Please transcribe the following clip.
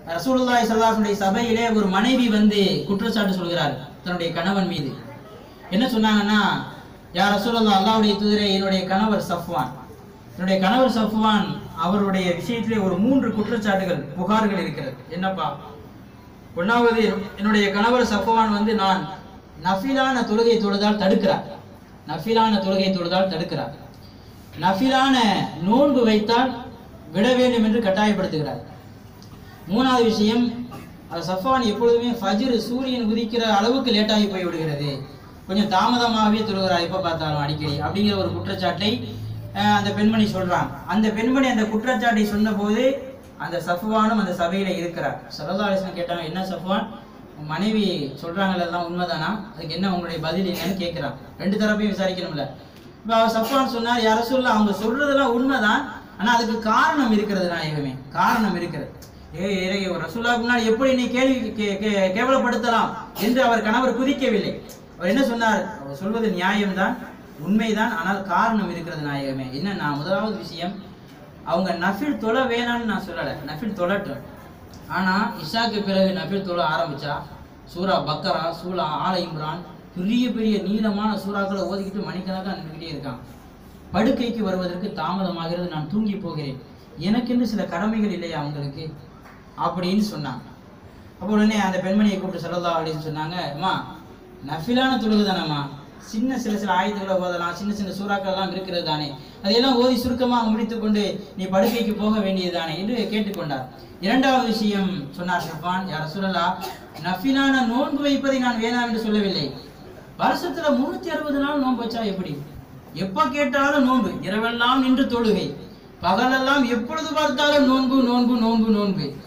ரசூலுல்லாஹி ஸல்லல்லாஹு சபையிலே ஒரு மனைவி வந்து குற்றச்சாட்டு சொல்கிறார் தன்னுடைய கணவன் மீது என்ன சொன்னாங்கன்னா யார் ரசூலுல்லாஹ் அல்லாஹ்வுடைய தூதரே என்னுடைய கணவர் சஃப்வான் என்னுடைய கணவர் சஃப்வான் அவருடைய விஷயத்திலே ஒரு மூன்று குற்றச்சாட்டுகள் புகார்கள் இருக்கிறது என்னப்பா ஒன்றாவது என்னுடைய கணவர் சஃப்வான் வந்து நான் நஃபிலான தொழுகை தொழுதால் தடுக்கிறார் நஃபிலான தொழுகை தொழுதால் தடுக்கிறார் நஃபிலான நோன்பு வைத்தால் விட வேண்டும் என்று கட்டாயப்படுத்துகிறார் மூணாவது விஷயம் அது சஃப்வான் எப்பொழுதுமே ஃபஜ்ர் சூரியன் உதிக்கிற அளவுக்கு லேட்டாகி போய் விடுகிறது கொஞ்சம் தாமதமாகவே தொழுகிறார் எப்போ பார்த்தாலும் அடிக்கடி அப்படிங்கிற ஒரு குற்றச்சாட்டை அஹ், அந்த பெண்மணி சொல்றாங்க அந்த பெண்மணி அந்த குற்றச்சாட்டை சொன்னபோது அந்த சஃப்வானும் அந்த சபையில இருக்கிறார் சரதா அலிஸ்லாம் கேட்டாங்க என்ன சஃப்வான் உன் மனைவி சொல்றாங்கல்ல எல்லாம் உண்மைதானா அதுக்கு என்ன உங்களுடைய பதில் என்னன்னு கேட்கிறான் ரெண்டு தரப்பையும் விசாரிக்கணும்ல இப்போ அவர் சஃப்வான் சொன்னார் யார சொல்ல அவங்க சொல்றதெல்லாம் உண்மைதான் ஆனா அதுக்கு காரணம் இருக்கிறது நாயகமே காரணம் இருக்கிறது ஏ இறை ரசூலாவுக்கு முன்னாடி எப்படி நீ கேள்வி கே- கே- கேவலப்படுத்தலாம் என்று அவர் கணவர் குதிக்கவில்லை அவர் என்ன சொன்னார் அவர் சொல்வது நியாயம்தான் உண்மைதான் ஆனால் காரணம் இருக்கிறது நாயகமே என்னன்னா முதலாவது விஷயம் அவங்க நஃபில் தொழ வேணாம்னு நான் சொல்லலை நஃபில் தொழட்டும் ஆனா இஷாக்கு பிறகு நஃபில் தொழ ஆரம்பிச்சா சூரா பக்கரா சூரா ஆல இம்ரான் பெரிய பெரிய நீளமான சூறாக்களை ஓதிக்கிட்டு மணிக்கணக்காக நின்றுக்கிட்டே இருக்கான் படுக்கைக்கு வருவதற்கு தாமதமாகிறது நான் தூங்கி போகிறேன் எனக்கென்று சில கடமைகள் இல்லையா அவங்களுக்கு அப்படின்னு சொன்னாங்க அப்போ உடனே அந்த பெண்மணியை கூப்பிட்டு சொல்லதா அப்படின்னு சொன்னாங்க அம்மா நஃபிலான தொழுகு தானேம்மா சின்ன சில சில ஆயுதங்களை ஓதலாம் சின்ன சின்ன சூறாக்கள் எல்லாம் இருக்கிறது தானே அதையெல்லாம் ஓதி சுருக்கமாக முடித்துக்கொண்டு நீ படுக்கைக்கு போக வேண்டியது தானே என்று கேட்டுக்கொண்டார் இரண்டாவது விஷயம் சொன்னார் ஷஃபான் யார் சொல்லலா நஃபிலான நோன்பு வைப்பதை நான் வேணாம் என்று சொல்லவில்லை வருஷத்துல முன்னூத்தி அறுபது நாள் நோன்பு வச்சா எப்படி எப்ப கேட்டாலும் நோன்பு இரவெல்லாம் நின்று தொழுகை பகலெல்லாம் எப்பொழுது பார்த்தாலும் நோன்பு நோன்பு நோன்பு நோன்பு